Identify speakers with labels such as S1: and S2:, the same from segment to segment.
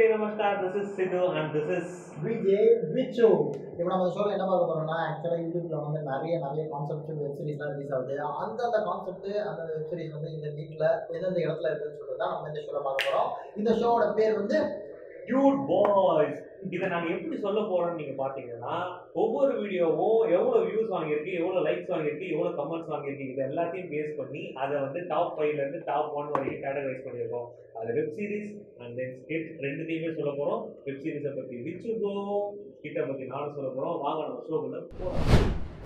S1: Namaskar. This is Sidhu and this is
S2: Vijay விச்சு இப்போ நம்ம ஷோவில் என்ன பார்க்க போறோம்னா ஆக்சுவலாக யூடியூப்ல வந்து நிறைய நிறைய கான்செப்ட் வெப் சீரிஸ்லாம் ரிலீஸ் ஆகுது அந்தந்த கான்செப்ட் அந்த வெப் சீரிஸ் வந்து இந்த வீட்டில் எந்தெந்த இடத்துல இருக்குன்னு சொல்லிட்டு தான் நம்ம இந்த ஷோவில் பார்க்க போறோம் இந்த ஷோவோட பேர் வந்து
S1: Dude Boys. இதை நாங்க எப்படி சொல்ல போறோம்னு நீங்க பாத்தீங்கன்னா ஒவ்வொரு வீடியோவும் எவ்வளவு வியூஸ் வாங்கியிருக்கு எவ்வளவு லைக்ஸ் வாங்கியிருக்கு எவ்வளவு கமெண்ட்ஸ் வாங்கியிருக்கு இது எல்லாத்தையும் பேஸ் பண்ணி அதை வந்து டாப் ஃபைவ்ல இருந்து டாப் ஒன் வரைக்கும் கேட்டகரைஸ் பண்ணியிருக்கோம் அது web series and then skit ரெண்டுத்தையுமே சொல்ல போறோம் வெப் சீரிஸை பத்தி விச்சு ப்ரோ ஸ்கிட்டை பத்தி நானும் சொல்ல போறோம் வாங்க நம்ம ஷோக்குள்ள போறோம்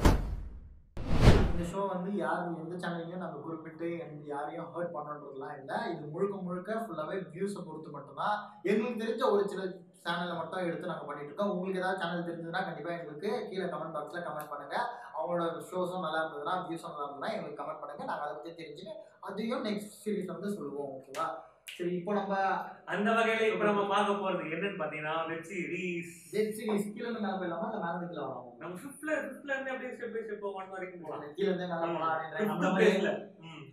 S2: இந்த ஷோ வந்து யாரும் எந்த சேனல்லையும் நம்ம குறிப்பிட்டு எந்த யாரையும் ஹர்ட் பண்ணுறதுலாம் இல்லை இது முழுக்க முழுக்க ஃபுல்லாகவே வியூஸை பொறுத்து மட்டும்தான் எங்களுக்கு தெரிஞ்ச ஒரு சில சேனலை மட்டும் எடுத்து நாங்கள் பண்ணிட்டு இருக்கோம் உங்களுக்கு ஏதாவது சேனல் தெரிஞ்சதுன்னா கண்டிப்பாக எங்களுக்கு கீழே கமெண்ட் பாக்ஸில் கமெண்ட் பண்ணுங்க அவங்களோட ஷோஸும் நல்லா இருந்ததுன்னா வியூஸும் நல்லா இருந்ததுன்னா எங்களுக்கு கமெண்ட் பண்ணுங்க நாங்கள் அதை பற்றி தெரிஞ்சுன்னு அதையும் நெக்ஸ்ட் சீரிஸ் வந்து சொல்லுவோம் ஓகேவா சரி இப்போ நம்ம
S1: அந்த வகையில இப்ப நம்ம பார்க்க போறது என்னன்னு பாத்தீங்கன்னா வெப் சீரிஸ்
S2: வெப் சீரிஸ் கீழே இருந்து மேலே போயிடலாமா இல்லை மேலே இருந்து கீழே வரலாமா
S1: நம்ம ஃபிஃப்த்ல ஃபிஃப்த்ல இருந்து அப்படியே ஸ்டெப் பை ஸ்டெப் ஒன் வரைக்கும் போலாம்
S2: கீழே இருந்து மேலே போகலாம் அப்படின்ற அந்த
S1: ஃபிஃப்த்
S2: மாதிரி
S1: பிளேஸ்ல ம்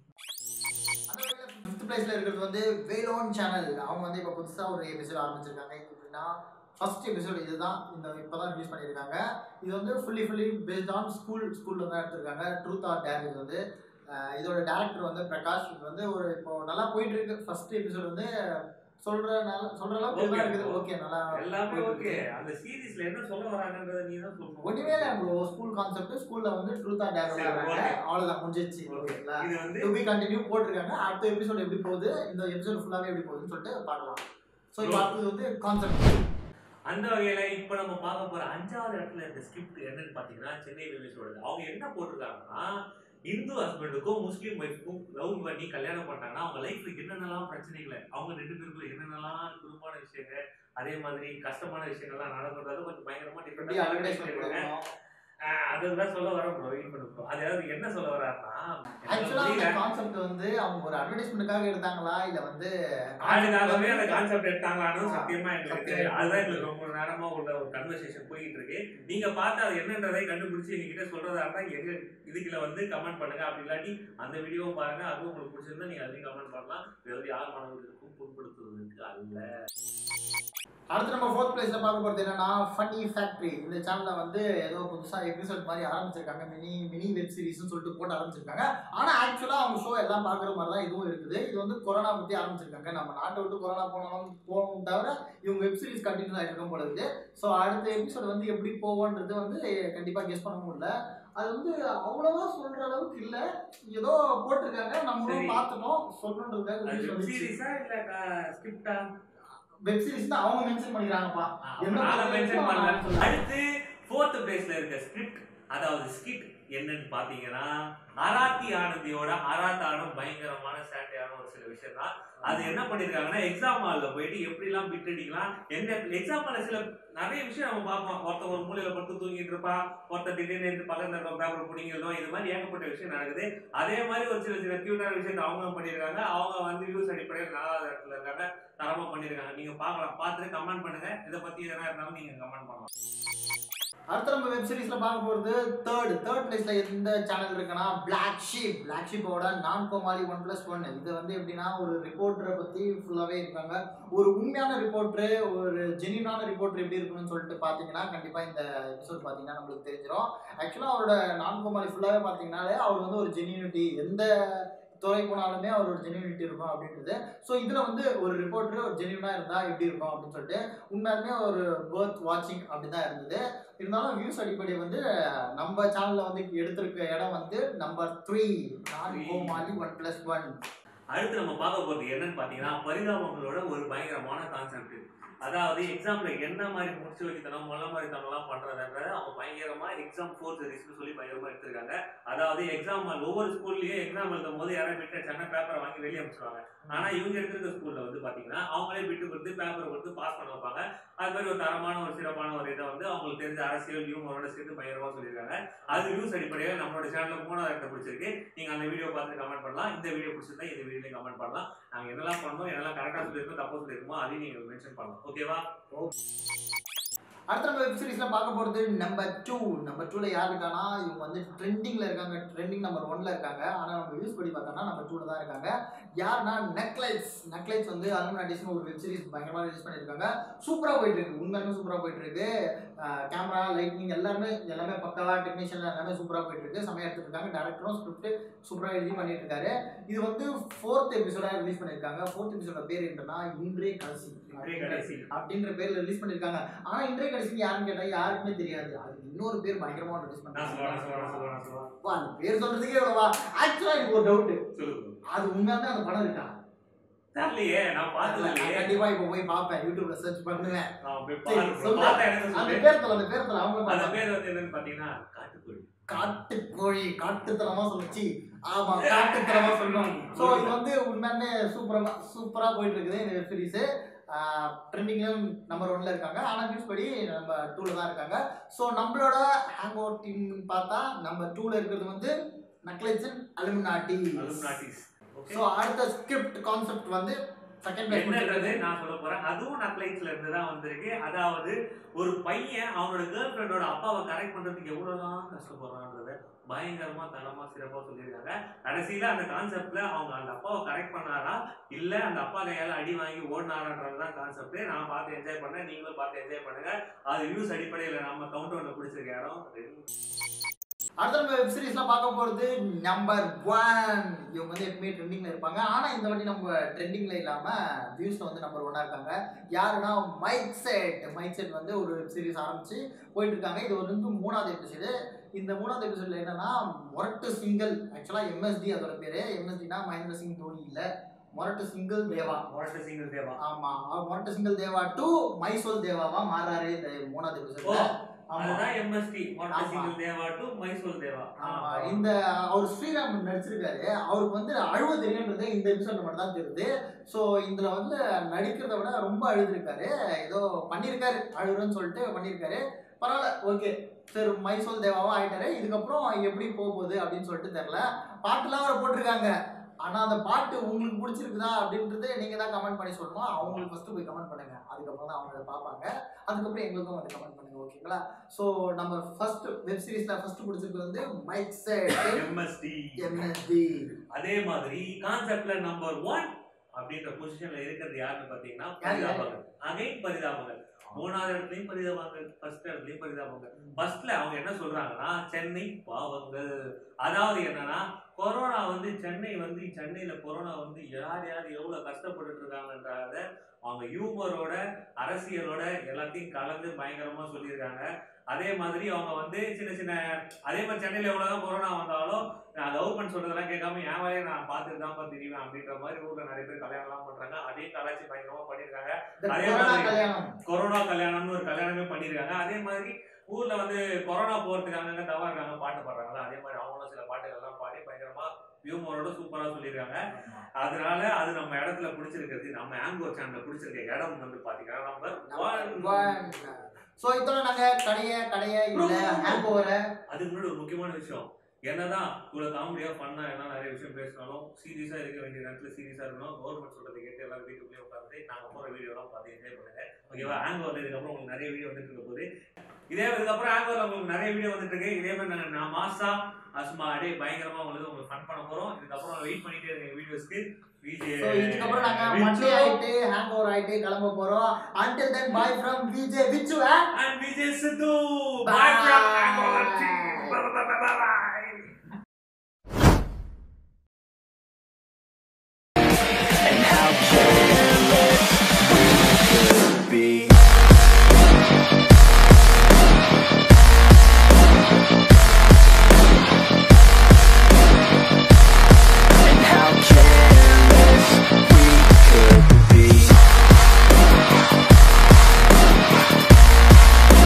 S2: ஃபிஃப்த் பிளேஸ்ல இருக்கிறது வந்து வேலோன் சேனல் அவங்க வந்து இப்போ புதுசாக ஒரு எபிசோட் ஆரம்பிச்சிருக்காங்க எப்படின்னா ஃபர்ஸ்ட் எபிசோட் இதுதான் இந்த இப்போ தான் ரிலீஸ் பண்ணியிருக்காங்க இது வந்து fully fully based on school ஸ்கூலில் தான் எடுத்திருக்காங்க ட்ரூத் ஆர் டேர் இது வந்து அஹ் இதோட டேரக்டர் வந்து பிரகாஷ் இது வந்து ஒரு இப்போ நல்லா போயிட்டு இருக்கு ஃபர்ஸ்ட் எபிசோட் வந்து சொல்ற நல்ல சொல்ற அளவுக்கு நல்லா
S1: Okay.
S2: இருக்குது ஓகே நல்லா
S1: எல்லாமே
S2: போயிட்டு
S1: ஓகே
S2: இருக்கு.
S1: அந்த சீரிஸ்ல என்ன சொல்ல வராங்கன்றத நீ தான் சொல்லணும்
S2: ஒண்ணுமே இல்லை ப்ரோ ஸ்கூல் கான்செப்ட் ஸ்கூல்ல வந்து ட்ரூத் ஆர் டேர்
S1: சரி,
S2: விளையாடுறாங்க
S1: okay.
S2: அவ்வளோதான் முடிஞ்சிச்சு
S1: Okay.
S2: ஓகேங்களா
S1: இது வந்து
S2: டு பி கண்டினியூ போட்டிருக்காங்க அடுத்த எபிசோட் எப்படி போகுது இந்த எபிசோட் ஃபுல்லாவே எப்படி போகுதுன்னு சொல்லிட்டு பார்க்கலாம் ஸோ இப்போ அடுத்தது வந்து கான்செப்ட்
S1: அந்த வகையில இப்ப நம்ம பார்க்க போற அஞ்சாவது இடத்துல இருக்க ஸ்கிரிப்ட் என்னன்னு பாத்தீங்கன்னா சென்னை விவேஸோட அவங்க என்ன போட்டிருக்காங்கன்னா இந்து ஹஸ்பண்டுக்கும் முஸ்லீம் ஒய்ஃப்க்கும் லவ் பண்ணி கல்யாணம் பண்ணாங்கன்னா அவங்க லைஃப்ல என்னென்னலாம் பிரச்சனைகளை அவங்க ரெண்டு பேருக்குள்ள என்னென்னலாம் குடும்பமான விஷயங்கள் அதே மாதிரி கஷ்டமான விஷயங்கள்லாம் நடக்கிறதால கொஞ்சம் பயங்கரமா
S2: எப்படி
S1: டிஃபரெண்ட்
S2: அட்வர்டைஸ்மெண்ட்
S1: பண்ணிருக்காங்க
S2: கொடுக்கணும்
S1: ஆஹ் அதுதான் சொல்ல வர ப்ரோ வெயிட் பண்ணுறோம் அதாவது என்ன சொல்ல வர்றாருன்னா
S2: ஆக்சுவலா
S1: புரியல.
S2: அந்த கான்செப்ட் வந்து அவங்க ஒரு அட்வர்டைஸ்மெண்ட்டுக்காக எடுத்தாங்களா இல்ல வந்து
S1: ஆளுக்காகவே அந்த கான்செப்ட் எடுத்தாங்களான்னு சத்தியமா எங்களுக்கு
S2: சத்தியமா
S1: தெரியல அதுதான் எங்களுக்கு ரொம்ப நேரமா உள்ள ஒரு கன்வர்சேஷன் போயிட்டு இருக்கு நீங்க பார்த்து அது என்னன்றதை கண்டுபிடிச்சு எங்ககிட்ட சொல்றதா இருந்தா எங்க இதுக்குள்ள வந்து கமெண்ட் பண்ணுங்க அப்படி இல்லாட்டி அந்த வீடியோவும் பாருங்க அதுவும் உங்களுக்கு பிடிச்சிருந்தா நீங்க அதையும் கமெண்ட் பண்ணலாம் இது வந்து யார் மாணவர்களுக்கும் புண்படுத்துவதற்கு அல்ல
S2: அடுத்து நம்ம ஃபோர்த் பிளேஸ்ல பார்க்க போறது என்னன்னா ஃபன்னி ஃபேக்டரி இந்த சேனல்ல வந்து ஏதோ புதுசா எபிசோட் மாதிரி ஆரம்பிச்சிருக்காங்க மினி மினி வெப் சீரிஸ்னு சொல்லிட்டு போட்டு ஆரம்பிச்சிருக்காங்க ஆனா ஆக்சுவலா அவங்க ஷோ எல்லாம் பாக்குற மாதிரி தான் இதுவும் இருக்குது இது வந்து கொரோனா பத்தி ஆரம்பிச்சிருக்காங்க நம்ம நாட்டை விட்டு கொரோனா போனோம் போகணும் தவிர இவங்க வெப் சீரிஸ் கண்டினியூ ஆகிட்டு இருக்கும் போல இருக்குது ஸோ அடுத்த எபிசோட் வந்து எப்படி போவோன்றது வந்து கண்டிப்பா கெஸ் பண்ண முடியல அது வந்து அவ்வளவா சொல்ற அளவுக்கு இல்ல ஏதோ போட்டிருக்காங்க
S1: சரி.
S2: நம்மளும் பார்த்துட்டோம் சொல்லணுன்றதுக்காக
S1: அது
S2: release
S1: வெப்
S2: வந்துச்சு.
S1: சீரிஸா இல்ல ஸ்கிரிப்டா
S2: வெப் சீரிஸ் தான் அவங்க மென்ஷன் பண்ணிக்கிறாங்கப்பா என்ன
S1: நாங்க மென்ஷன்
S2: பண்ணுறோமோ
S1: பண்ணல
S2: நான் சொல்றேன்.
S1: அடுத்து ஃபோர்த் பிளேஸ்ல இருக்க ஸ்கிரிப்ட் அதாவது ஸ்கிட் என்னன்னு பாத்தீங்கன்னா அராத்தி ஆனந்தியோட அராத்தானும் பயங்கரமான சேட்டையான ஒரு சில விஷயம் தான் அது என்ன பண்ணிருக்காங்கன்னா எக்ஸாம் ஹால்ல போயிட்டு எப்படிலாம் பிட் அடிக்கலாம் எந்த எக்ஸாம் ஹால்ல சில நிறைய விஷயம் நம்ம பார்ப்போம் ஒருத்தன் ஒரு மூலையில படுத்து தூங்கிட்டு இருப்பான் ஒருத்தன் திடீர்னு எடுத்து பக்கத்துல இருக்க பேப்பர் பிடிங்கிறதும் இது மாதிரி ஏகப்பட்ட விஷயம் நடக்குது அதே மாதிரி ஒரு சில சில கியூட்டான விஷயத்தை அவங்களும் பண்ணியிருக்காங்க அவங்க வந்து வியூஸ் அடிப்படையில் நாலாவது இடத்துல இருக்காங்க தரமா பண்ணியிருக்காங்க நீங்க பார்க்கலாம் பார்த்துட்டு கமெண்ட் பண்ணுங்க இதை பத்தி எதனா இருந்தாலும் நீங்க கமெண்ட் பண்ணலாம்
S2: அடுத்து நம்ம வெப் சீரிஸ்ல பார்க்க போறது தேர்ட் தேர்ட் பிளேஸ்ல எந்த சேனல் இருக்குன்னா பிளாக் ஷீப் பிளாக் ஷீப்போட நான் கோமாளி ஒன் பிளஸ் ஒன் இது வந்து எப்படின்னா ஒரு ரிப்போர்ட்டரை பத்தி ஃபுல்லாவே இருக்காங்க ஒரு உண்மையான ரிப்போர்ட்டர் ஒரு ஜெனியூனான ரிப்போர்ட்டர் எப்படி இருக்கணும்னு சொல்லிட்டு பாத்தீங்கன்னா கண்டிப்பா இந்த எபிசோட் பாத்தீங்கன்னா நம்மளுக்கு தெரிஞ்சிடும் ஆக்சுவலா அவரோட நான் கோமாளி ஃபுல்லாவே பாத்தீங்கன்னாலே அவர் வந்து ஒரு ஜெனியூனிட்டி எந்த துறை போனாலுமே அவரோட ஜெனியூனிட்டி இருக்கும் அப்படின்றது ஸோ இதில் வந்து ஒரு ரிப்போர்ட்டர் ஒரு ஜெனியூனாக இருந்தால் எப்படி இருக்கும் அப்படின்னு சொல்லிட்டு உண்மையாலுமே ஒரு பர்த் வாட்சிங் அப்படி தான் இருந்தது இருந்தாலும் வியூஸ் அடிப்படை வந்து நம்ம சேனலில் வந்து எடுத்திருக்க இடம் வந்து நம்பர் த்ரீ நான்
S1: Three.
S2: கோமாளி ஒன் ப்ளஸ் ஒன்
S1: அடுத்து நம்ம பார்க்க போறது என்னன்னு பாத்தீங்கன்னா பரிதாபங்களோட ஒரு பயங்கரமான கான்செப்ட் அதாவது எக்ஸாம்ல என்ன மாதிரி முடிச்சு வைக்கணும் மொல்ல மாதிரி தனம்லாம் பண்றதுன்றத அவங்க பயங்கரமா எக்ஸாம் ஃபோர் சீரிஸ்னு சொல்லி பயங்கரமா எடுத்திருக்காங்க அதாவது எக்ஸாம் ஒவ்வொரு ஸ்கூல்லயும் எக்ஸாம் எழுதும் போது யாராவது விட்டு அடிச்சாங்கன்னா பேப்பரை வாங்கி வெளியே அனுப்பிச்சிடுவாங்க ஆனா இவங்க எடுத்திருக்க ஸ்கூல்ல வந்து பாத்தீங்கன்னா அவங்களே விட்டு கொடுத்து பேப்பர் கொடுத்து பாஸ் பண்ண வைப்பாங்க அது மாதிரி ஒரு தரமான ஒரு சிறப்பான ஒரு இதை வந்து அவங்களுக்கு தெரிஞ்ச அரசியல் ஹியூமரோட சேர்த்து பயங்கரமா சொல்லியிருக்காங்க அது வியூஸ் அடிப்படையில் நம்மளோட சேனல்ல மூணாவது இடத்தை பிடிச்சிருக்கு நீங்க அந்த வீடியோ பார்த்து கமெண்ட் பண்ணலாம் இந்த வீடியோ பிடிச்சிருந்தா இந்த வீடியோலையும் கமெண்ட் பண்ணலாம் நாங்க என்னெல்லாம் பண்ணோம் என்னெல்லாம் கரெக்டாக சொல்லியிருக்கோம் தப்பு சொல்லியிருக்கோம் அதையும் நீங்க மென்ஷன் பண்ணலாம் ஓகேவா
S2: அடுத்த நம்ம வெப் சீரிஸ்ல பார்க்க போறது நம்பர் டூ நம்பர் டூல யார் இருக்கானா இவங்க வந்து ட்ரெண்டிங்ல இருக்காங்க ட்ரெண்டிங் நம்பர் ஒன்ல இருக்காங்க ஆனா நம்ம யூஸ் பண்ணி பார்த்தோம்னா நம்பர் டூல தான் இருக்காங்க யாருன்னா நெக்லைட்ஸ் நெக்லைட்ஸ் வந்து அலுமினாட்டிஸ்னு ஒரு வெப் சீரிஸ் பயங்கரமா ரிலீஸ் பண்ணியிருக்காங்க சூப்பரா போயிட்டு இருக்கு உண்மையுமே சூப்பரா போயிட்டு இருக்கு கேமரா லைட்னிங் எல்லாமே எல்லாமே பக்காவா டெக்னீஷியன் எல்லாமே சூப்பரா போயிட்டு இருக்கு செமையா எடுத்துட்டு இருக்காங்க டேரக்டரும் ஸ்கிரிப்ட் சூப்பரா எழுதி பண்ணிட்டு இருக்காரு இது வந்து ஃபோர்த் எபிசோடா ரிலீஸ் பண்ணியிருக்காங்க ஃபோர்த் எபிசோட பேர் என்னன்னா இன்றே கடைசி
S1: இன்றைய கடைசி
S2: அப்படின்ற பேர்ல ரிலீஸ் பண்ணிருக்காங்க ஆனா இன்றைய கடைசி யாருன்னு கேட்டா யாருக்குமே தெரியாது அது இன்னொரு பேர் பயங்கரமா ரிலீஸ்
S1: நான் சொல்றேன் நான் சொல்றேன் நான் சொல்றேன் நான் சொல்றேன்
S2: அப்பா, அந்த பேர் சொல்றதுக்கே இவ்வளவா ஆக்சுவலா எனக்கு ஒரு டவுட்
S1: சொல்லுங்க
S2: அது உண்மையாலுமே அந்த படம் இருக்கா
S1: தெரியலையே நான் பார்த்தது
S2: நான்
S1: இல்லையே
S2: கண்டிப்பா இப்ப போய் பார்ப்பேன் யூடியூப்ல சர்ச் பண்ணுவேன்
S1: நான் போய்
S2: சரி,
S1: பாரு-
S2: சொல்லு.
S1: பார்த்தா எனக்கு
S2: அந்த
S1: சொல்லு.
S2: பேர் சொல்ல அந்த பேர் சொல்ல அவங்க
S1: அந்த
S2: பார்த்தா.
S1: பேர் வந்து என்னன்னு பாத்தீங்கன்னா காட்டுக்கோழி
S2: காட்டுக்கோழி காட்டுத்தனமா சொல்லுச்சு ஆமா காட்டுத்தனமா சொல்லணும் சோ இது வந்து உண்மையாலுமே சூப்பரா சூப்பரா போயிட்டு இருக்குது இந்த வெப் சீரிஸ் ட்ரெண்டிங்லயும் நம்பர் ஒன்ல இருக்காங்க ஆனா நியூஸ் படி நம்ம டூல தான் இருக்காங்க ஸோ நம்மளோட ஹேங் ஓவர் டீம் பார்த்தா நம்பர் டூல இருக்கிறது வந்து நக்லைட்ஸ் அலுமினாட்டி
S1: அலுமினாட்டிஸ் ஓகே
S2: ஸோ அடுத்த ஸ்கிரிப்ட் கான்செப்ட் வந்து செகண்ட்
S1: என்னன்றது நான் சொல்ல போறேன் அதுவும் நக்லைட்ஸ்ல இருந்து தான் வந்திருக்கு அதாவது ஒரு பையன் அவனோட கேர்ள் ஃப்ரெண்டோட அப்பாவை கரெக்ட் பண்றதுக்கு எவ்வளவுதான் கஷ்டப்படுறான்றத பயங்கரமா தனமா சிறப்பா சொல்லியிருக்காங்க கடைசியில அந்த கான்செப்ட்ல அவங்க அந்த அப்பாவை கரெக்ட் பண்ணாரா இல்ல அந்த அப்பா கையால அடி வாங்கி ஓடினாரான்றது தான் கான்செப்ட் நான் பார்த்து என்ஜாய் பண்ணேன் நீங்களும் பார்த்து என்ஜாய் பண்ணுங்க அது வியூஸ் அடிப்படையில நம்ம கவுண்ட் ஒன்று பிடிச்சிருக்க இடம் ரெண்டு
S2: அடுத்த நம்ம வெப் சீரிஸ்லாம் பார்க்க போகிறது நம்பர் ஒன் இவங்க வந்து எப்பவுமே ட்ரெண்டிங்கில் இருப்பாங்க ஆனால் இந்த வாட்டி நம்ம ட்ரெண்டிங்கில் இல்லாமல் வியூஸில் வந்து நம்பர் ஒன்னாக இருக்காங்க யாருன்னா மைக் செட் மைக் செட் வந்து ஒரு வெப் சீரிஸ் ஆரம்பிச்சு போயிட்டு இருக்காங்க இது ஒரு வந்து மூணாவது எபிசோடு இந்த மூணாவது எபிசோடில் என்னன்னா மொரட்டு சிங்கிள் ஆக்சுவலாக எம்எஸ்டி அதோட பேர் எம்எஸ்டினா மகேந்திர சிங் தோனி இல்லை மொரட்டு சிங்கிள் தேவா
S1: மொரட்டு சிங்கிள் தேவா
S2: ஆமா மொரட்டு சிங்கிள் தேவா டு மைசோல் தேவாவா மாறாரு இந்த மூணாவது
S1: ஓ
S2: எபிசோட்ல ஆமா
S1: அதுதான் எம்எஸ்டி மொரட்டு
S2: ஆமா.
S1: சிங்கிள் தேவா டு மைசூர் தேவா
S2: ஆமா இந்த அவர் ஸ்ரீராம் நடிச்சிருக்காரு அவருக்கு வந்து அழுவ தெரியுன்றது இந்த எபிசோட் மட்டும் தான் தெரியுது ஸோ இதுல வந்து நடிக்கிறத விட ரொம்ப அழுதுருக்காரு ஏதோ பண்ணியிருக்காரு அழுகுறன்னு சொல்லிட்டு பண்ணியிருக்காரு பரவாயில்ல ஓகே சரி மைசூல் தேவாவும் ஆயிட்டாரு இதுக்கப்புறம் எப்படி போக போகுது அப்படின்னு சொல்லிட்டு தெரில பாட்டுலாம் அவரை போட்டிருக்காங்க ஆனா அந்த பாட்டு உங்களுக்கு பிடிச்சிருக்குதா அப்படின்றது நீங்க தான் கமெண்ட் பண்ணி சொல்லணும் அவங்களுக்கு ஃபர்ஸ்ட் போய் கமெண்ட் பண்ணுங்க அதுக்கப்புறம் தான் அவங்க அதை பார்ப்பாங்க அதுக்கப்புறம் எங்களுக்கும் வந்து கமெண்ட் பண்ணுங்க ஓகேங்களா ஸோ நம்ம ஃபர்ஸ்ட் வெப் சீரிஸ்ல ஃபர்ஸ்ட் பிடிச்சிருக்கு வந்து மைக் செட்
S1: எம்எஸ்டி
S2: எம்எஸ்டி
S1: அதே மாதிரி கான்செப்ட்ல நம்பர் ஒன் அப்படின்ற பொசிஷன்ல இருக்கிறது யாருன்னு பாத்தீங்கன்னா
S2: யாரு?
S1: பரிதாபங்கள் அகைன் பரிதாபங்கள் மூணாவது இடத்துலயும் பரிதாபங்கள் ஃபர்ஸ்ட் இடத்துலயும் பரிதாபங்கள் ஃபர்ஸ்ட்ல அவங்க என்ன சொல்றாங்கன்னா சென்னை பாவங்கள் அதாவது என்னன்னா கொரோனா வந்து சென்னை வந்து சென்னையில கொரோனா வந்து யார் யார் எவ்வளவு கஷ்டப்பட்டுட்டு இருக்காங்கன்றத அவங்க ஹியூமரோட அரசியலோட எல்லாத்தையும் கலந்து பயங்கரமா சொல்லியிருக்காங்க அதே மாதிரி அவங்க வந்து சின்ன சின்ன அதே மாதிரி சென்னையில எவ்வளவுதான் கொரோனா வந்தாலும் நான் லவ் பண்ண சொல்றதெல்லாம் கேட்காம என் வேலையை நான் பார்த்துட்டு தான் தெரியுவேன் அப்படின்ற மாதிரி ஊர்ல நிறைய பேர் கல்யாணம்லாம் பண்றாங்க அதையும் கலாச்சி பயங்கரமா பண்ணியிருக்காங்க அதே
S2: கொரோனா
S1: மாதிரி-
S2: கல்யாணம்
S1: கொரோனா கல்யாணம்னு ஒரு கல்யாணமே பண்ணியிருக்காங்க அதே மாதிரி ஊர்ல வந்து கொரோனா போறதுக்கு அங்கங்க தவா இருக்காங்க பாட்டு பாடுறாங்களா அதே மாதிரி அவங்களும் சில பாட்டுகள்லாம் பாடி பயங்கரமா ஹியூமரோட சூப்பரா சொல்லியிருக்காங்க அதனால அது நம்ம இடத்துல பிடிச்சிருக்கிறது நம்ம ஆங்கோ சேனல்ல பிடிச்சிருக்க இடம் வந்து பாத்தீங்கன்னா நம்ம
S2: ஸோ இதோட நாங்க கடைய கடைய இல்ல ஹேங் ஓவரை
S1: அதுக்கு முன்னாடி ஒரு முக்கியமான விஷயம் என்னதான் இவ்வளவு காமெடியா பண்ணா என்ன நிறைய விஷயம் பேசினாலும் சீரியஸா இருக்க வேண்டிய நேரத்துல சீரியஸா இருக்கணும் கவர்மெண்ட் சொல்றதை கேட்டு எல்லாரும் வீட்டுக்குள்ளே உட்காந்து நாங்க போற வீடியோ எல்லாம் பார்த்து என்ஜாய் பண்ணுங்க ஓகேவா ஆங்கர் இதுக்கப்புறம் உங்களுக்கு நிறைய வீடியோ வந்துட்டு இருக்க போகுது இதே இதுக்கப்புறம் ஆங்கர் உங்களுக்கு நிறைய வீடியோ வந்துட்டு இருக்கு இதே மாதிரி நாங்க நான் மாசா சும்மா அப்படியே பயங்கரமா உங்களுக்கு உங்களுக்கு ஃபன் பண்ண போறோம் இதுக்கப்புறம் வெயிட் பண்ணிட்டே இருங்க வீடியோஸ்க்கு
S2: ஸோ இதுக்கப்புறம் நாங்க மண்டே ஆயிட்டு ஹேங் ஓவர் ஆயிட்டு கிளம்ப போறோம் until then bye from Vijay Vichu
S1: and Vijay Sidhu. Bye from Angkor. Bye bye bye bye bye.